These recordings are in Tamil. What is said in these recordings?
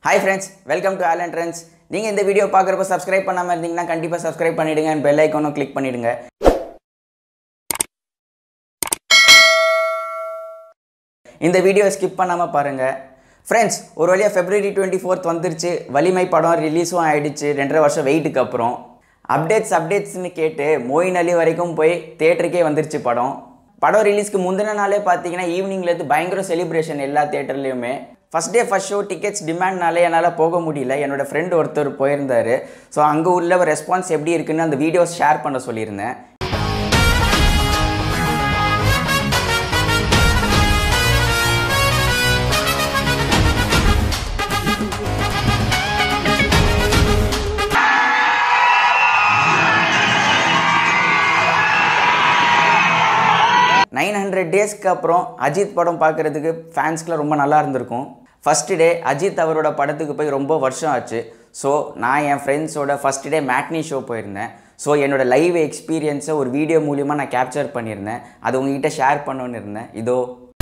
hi friends welcome to Alan trends நீங்கள் இந்த வீடியோ பார்க்குறப்ப சப்ஸ்கிரைப் பண்ணாமல் இருந்தீங்கன்னா கண்டிப்பாக சப்ஸ்கிரைப் பண்ணிவிடுங்க அண்ட் பெல் ஐக்கானும் கிளிக் பண்ணிவிடுங்க இந்த வீடியோ ஸ்கிப் பண்ணாமல் பாருங்கள் ஃப்ரெண்ட்ஸ் ஒரு வழியாக ஃபெப்ரவரி டுவெண்ட்டி ஃபோர்த் வந்துருச்சு வலிமை படம் ரிலீஸும் ஆயிடுச்சு ரெண்டரை வருஷம் வெயிட்டுக்கு அப்புறம் அப்டேட்ஸ் அப்டேட்ஸ்னு கேட்டு மோயின் அலி வரைக்கும் போய் தேட்டருக்கே வந்துருச்சு படம் படம் ரிலீஸ்க்கு முந்தின நாளே பார்த்தீங்கன்னா ஈவினிங்லேருந்து பயங்கர செலிப்ரேஷன் எல்லா தேட்டர்லேயுமே first day first show tickets டிமாண்ட்னாலே என்னால் போக முடியல என்னோட ஃப்ரெண்ட் ஒருத்தர் போயிருந்தார் ஸோ அங்கே உள்ள ரெஸ்பான்ஸ் எப்படி இருக்குன்னு அந்த வீடியோஸ் ஷேர் பண்ண சொல்லியிருந்தேன் நைன் ஹண்ட்ரட் டேஸ்க்கு அப்புறம் அஜித் படம் பார்க்குறதுக்கு ஃபேன்ஸ்க்குலாம் ரொம்ப நல்லா இருந்திருக்கும் ஃபஸ்ட்டு டே அஜித் அவரோட படத்துக்கு போய் ரொம்ப வருஷம் ஆச்சு ஸோ நான் என் ஃப்ரெண்ட்ஸோட ஃபஸ்ட் டே மேட்னி ஷோ போயிருந்தேன் ஸோ என்னோட லைவ் எக்ஸ்பீரியன்ஸை ஒரு வீடியோ மூலியமாக நான் கேப்சர் பண்ணியிருந்தேன் அது உங்ககிட்ட ஷேர் பண்ணணுன்னு இருந்தேன் இதோ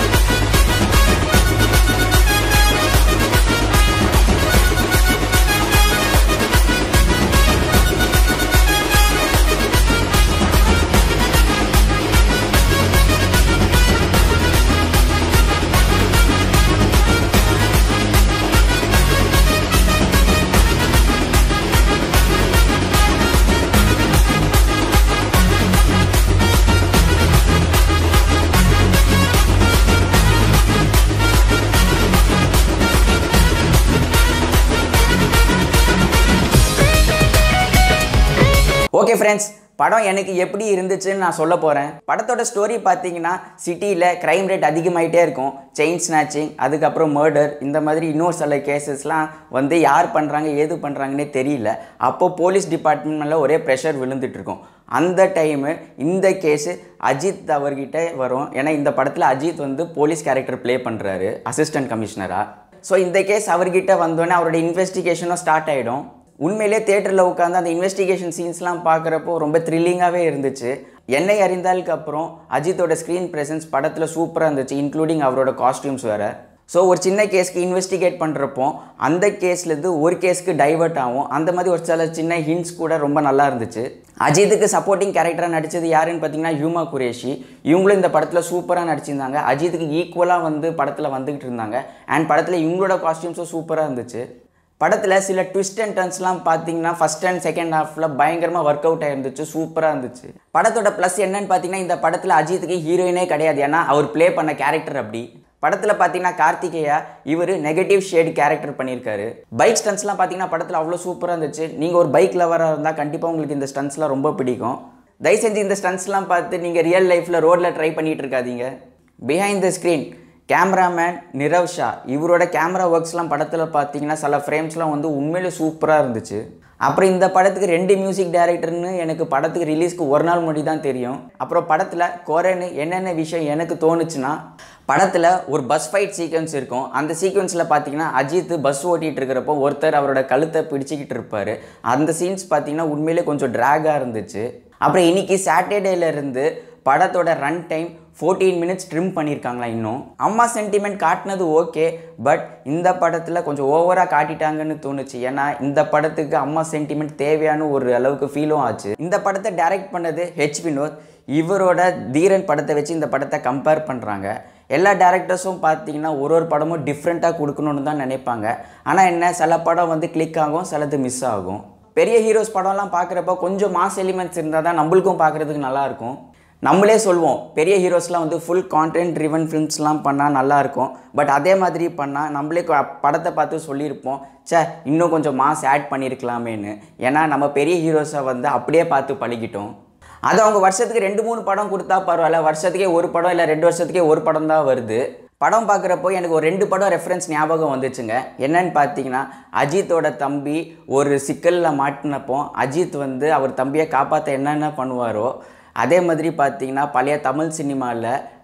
ஓகே ஃப்ரெண்ட்ஸ் படம் எனக்கு எப்படி இருந்துச்சுன்னு நான் சொல்ல போகிறேன் படத்தோட ஸ்டோரி பார்த்தீங்கன்னா சிட்டியில் க்ரைம் ரேட் அதிகமாயிட்டே இருக்கும் செயின் ஸ்நாச்சிங் அதுக்கப்புறம் மர்டர் இந்த மாதிரி இன்னொரு சில கேசஸ்லாம் வந்து யார் பண்ணுறாங்க ஏது பண்ணுறாங்கன்னே தெரியல அப்போது போலீஸ் டிபார்ட்மெண்ட்ல ஒரே ப்ரெஷர் விழுந்துட்டு இருக்கும் அந்த டைமு இந்த கேஸு அஜித் அவர்கிட்ட வரும் ஏன்னா இந்த படத்தில் அஜித் வந்து போலீஸ் கேரக்டர் ப்ளே பண்ணுறாரு அசிஸ்டன்ட் கமிஷனராக ஸோ இந்த கேஸ் அவர்கிட்ட வந்தோடனே அவரோட இன்வெஸ்டிகேஷனும் ஸ்டார்ட் ஆகிடும் உண்மையிலே தேட்டரில் உட்காந்து அந்த இன்வெஸ்டிகேஷன் சீன்ஸ்லாம் பார்க்குறப்போ ரொம்ப த்ரில்லிங்காகவே இருந்துச்சு என்னை அறிந்தாலுக்கு அப்புறம் அஜித்தோட ஸ்க்ரீன் ப்ரெசன்ஸ் படத்தில் சூப்பராக இருந்துச்சு இன்க்ளூடிங் அவரோட காஸ்டியூம்ஸ் வேறு ஸோ ஒரு சின்ன கேஸ்க்கு இன்வெஸ்டிகேட் பண்ணுறப்போ அந்த கேஸ்லேருந்து ஒரு கேஸ்க்கு டைவர்ட் ஆகும் அந்த மாதிரி ஒரு சில சின்ன ஹிண்ட்ஸ் கூட ரொம்ப நல்லா இருந்துச்சு அஜித்துக்கு சப்போர்ட்டிங் கேரக்டராக நடித்தது யாருன்னு பார்த்தீங்கன்னா யூமா குரேஷி இவங்களும் இந்த படத்தில் சூப்பராக நடிச்சிருந்தாங்க அஜித்துக்கு ஈக்குவலாக வந்து படத்தில் வந்துக்கிட்டு இருந்தாங்க அண்ட் படத்தில் இவங்களோட காஸ்டியூம்ஸும் சூப்பராக இருந்துச்சு படத்தில் சில ட்விஸ்ட் அண்ட் டர்ன்ஸ்லாம் பார்த்தீங்கன்னா ஃபஸ்ட் அண்ட் செகண்ட் ஹாஃபில் பயங்கரமாக ஒர்க் அவுட் ஆயிருந்துச்சு சூப்பராக இருந்துச்சு படத்தோட ப்ளஸ் என்னன்னு பார்த்தீங்கன்னா இந்த படத்தில் அஜித்துக்கு ஹீரோயினே கிடையாது ஏன்னா அவர் ப்ளே பண்ண கேரக்டர் அப்படி படத்தில் பார்த்தீங்கன்னா கார்த்திகேயா இவர் நெகட்டிவ் ஷேடு கேரக்டர் பண்ணியிருக்காரு பைக் ஸ்டன்ஸ்லாம் பார்த்தீங்கன்னா படத்தில் அவ்வளோ சூப்பராக இருந்துச்சு நீங்கள் ஒரு பைக் லவராக இருந்தால் கண்டிப்பாக உங்களுக்கு இந்த ஸ்டன்ஸ்லாம் ரொம்ப பிடிக்கும் தயவு செஞ்சு இந்த ஸ்டன்ஸ்லாம் பார்த்து நீங்கள் ரியல் லைஃப்பில் ரோட்டில் ட்ரை பண்ணிகிட்டு இருக்காதீங்க behind the screen cameraman Nirav Shah இவரோட கேமரா ஒர்க்ஸ்லாம் படத்தில் பார்த்தீங்கன்னா சில ஃப்ரேம்ஸ்லாம் வந்து உண்மையிலே சூப்பராக இருந்துச்சு அப்புறம் இந்த படத்துக்கு ரெண்டு மியூசிக் டைரக்டர்னு எனக்கு படத்துக்கு ரிலீஸ்க்கு ஒரு நாள் முன்னாடி தான் தெரியும் அப்புறம் படத்தில் குறைன்னு என்னென்ன விஷயம் எனக்கு தோணுச்சுன்னா படத்தில் ஒரு பஸ் ஃபைட் சீக்வன்ஸ் இருக்கும் அந்த சீக்வன்ஸில் பார்த்தீங்கன்னா அஜித் பஸ் ஓட்டிகிட்டு இருக்கிறப்போ ஒருத்தர் அவரோட கழுத்தை பிடிச்சிக்கிட்டு இருப்பார் அந்த சீன்ஸ் பார்த்தீங்கன்னா உண்மையிலே கொஞ்சம் ட்ராகாக இருந்துச்சு அப்புறம் இன்னைக்கு சாட்டர்டேலேருந்து படத்தோட run time fourteen minutes trim பண்ணியிருக்காங்களா இன்னும் அம்மா சென்டிமெண்ட் காட்டினது ஓகே பட் இந்த படத்தில் கொஞ்சம் ஓவராக காட்டிட்டாங்கன்னு தோணுச்சு ஏன்னா இந்த படத்துக்கு அம்மா சென்டிமெண்ட் தேவையான ஒரு அளவுக்கு ஃபீலும் ஆச்சு இந்த படத்தை டைரக்ட் பண்ணது ஹெச் வினோத் இவரோட தீரன் படத்தை வச்சு இந்த படத்தை கம்பேர் பண்ணுறாங்க எல்லா டேரக்டர்ஸும் பார்த்தீங்கன்னா ஒரு ஒரு படமும் டிஃப்ரெண்ட்டாக கொடுக்கணுன்னு தான் நினைப்பாங்க ஆனால் என்ன சில படம் வந்து கிளிக் ஆகும் சிலது மிஸ் ஆகும் பெரிய ஹீரோஸ் படம்லாம் பார்க்குறப்ப கொஞ்சம் மாஸ் எலிமெண்ட்ஸ் இருந்தால் தான் நம்மளுக்கும் பார்க்குறதுக்கு நல்லாயிருக்கும் நம்மளே சொல்வோம் பெரிய ஹீரோஸ்லாம் வந்து ஃபுல் கான்டென்ட் ட்ரிவன் ஃபிலிம்ஸ்லாம் பண்ணால் நல்லாயிருக்கும் பட் அதே மாதிரி பண்ணால் நம்மளே கொ- படத்தை பார்த்து சொல்லியிருப்போம் ச்சே இன்னும் கொஞ்சம் மாஸ் ஆட் பண்ணியிருக்கலாமேன்னு ஏன்னா நம்ம பெரிய ஹீரோஸை வந்து அப்படியே பார்த்து பழகிட்டோம் அது அவங்க வருஷத்துக்கு ரெண்டு மூணு படம் கொடுத்தா பரவாயில்ல வருஷத்துக்கே ஒரு படம் இல்லை ரெண்டு வருஷத்துக்கே ஒரு படம் தான் வருது படம் பார்க்குறப்போ எனக்கு ஒரு ரெண்டு படம் ரெஃபரன்ஸ் ஞாபகம் வந்துச்சுங்க என்னன்னு பார்த்தீங்கன்னா அஜித்தோட தம்பி ஒரு சிக்கலில் மாட்டினப்போ அஜித் வந்து அவர் தம்பியை காப்பாற்ற என்னென்ன பண்ணுவாரோ அதே மாதிரி பார்த்தீங்கன்னா பழைய தமிழ் சினிமாவில்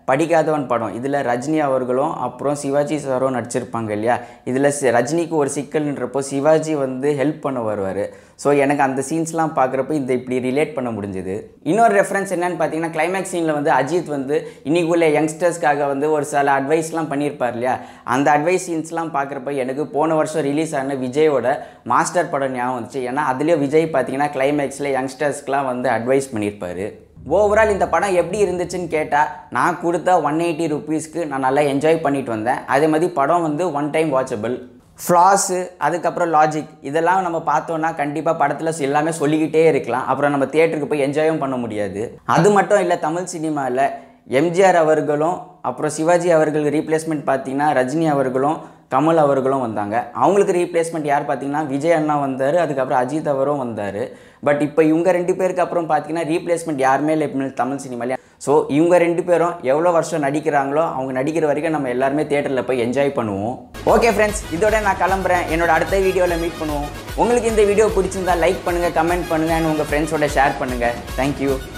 படிக்காதவன் படம் இதில் ரஜினி அவர்களும் அப்புறம் சிவாஜி சாரும் நடிச்சிருப்பாங்க இல்லையா இதில் ரஜினிக்கு ஒரு சிக்கல்ன்றப்போ சிவாஜி வந்து ஹெல்ப் பண்ண வருவார் ஸோ எனக்கு அந்த சீன்ஸ்லாம் பார்க்குறப்ப இந்த இப்படி ரிலேட் பண்ண முடிஞ்சுது இன்னொரு ரெஃபரன்ஸ் என்னன்னு பார்த்தீங்கன்னா கிளைமேக்ஸ் சீனில் வந்து அஜித் வந்து இன்னைக்கு உள்ள யங்ஸ்டர்ஸ்க்காக வந்து ஒரு சில அட்வைஸ்லாம் பண்ணியிருப்பார் இல்லையா அந்த அட்வைஸ் சீன்ஸ்லாம் பார்க்குறப்ப எனக்கு போன வருஷம் ரிலீஸ் ஆன விஜயோட மாஸ்டர் படம் ஞாபகம் வந்துச்சு ஏன்னா அதுலேயும் விஜய் பார்த்தீங்கன்னா கிளைமேக்ஸில் யங்ஸ்டர்ஸ்க்குலாம் வந்து அட்வைஸ் பண்ணியிருப்பாரு ஓவரால் இந்த படம் எப்படி இருந்துச்சுன்னு கேட்டால் நான் கொடுத்த ஒன் எயிட்டி ருபீஸ்க்கு நான் நல்லா என்ஜாய் பண்ணிட்டு வந்தேன் அதே மாதிரி படம் வந்து ஒன் டைம் வாட்சபிள் ஃப்ளாஸு அதுக்கப்புறம் லாஜிக் இதெல்லாம் நம்ம பார்த்தோன்னா கண்டிப்பாக படத்தில் எல்லாமே சொல்லிக்கிட்டே இருக்கலாம் அப்புறம் நம்ம தியேட்டருக்கு போய் என்ஜாயும் பண்ண முடியாது அது மட்டும் இல்லை தமிழ் சினிமாவில் எம்ஜிஆர் அவர்களும் அப்புறம் சிவாஜி அவர்கள் ரீப்ளேஸ்மெண்ட் பார்த்தீங்கன்னா ரஜினி அவர்களும் கமல் அவர்களும் வந்தாங்க அவங்களுக்கு ரீப்ளேஸ்மெண்ட் யார் பார்த்தீங்கன்னா விஜய் அண்ணா வந்தார் அதுக்கப்புறம் அஜித் அவரும் வந்தார் பட் இப்போ இவங்க ரெண்டு பேருக்கு அப்புறம் பார்த்தீங்கன்னா ரீப்ளேஸ்மெண்ட் யாருமே இல்லை இப்போ தமிழ் சினிமாலே ஸோ இவங்க ரெண்டு பேரும் எவ்வளோ வருஷம் நடிக்கிறாங்களோ அவங்க நடிக்கிற வரைக்கும் நம்ம எல்லாருமே தேட்டரில் போய் என்ஜாய் பண்ணுவோம் ஓகே ஃப்ரெண்ட்ஸ் இதோட நான் கிளம்புறேன் என்னோட அடுத்த வீடியோவில் மீட் பண்ணுவோம் உங்களுக்கு இந்த வீடியோ பிடிச்சிருந்தா லைக் பண்ணுங்கள் கமெண்ட் பண்ணுங்கள் உங்கள் ஃப்ரெண்ட்ஸோட ஷேர் பண்ணுங்கள் தேங்க்யூ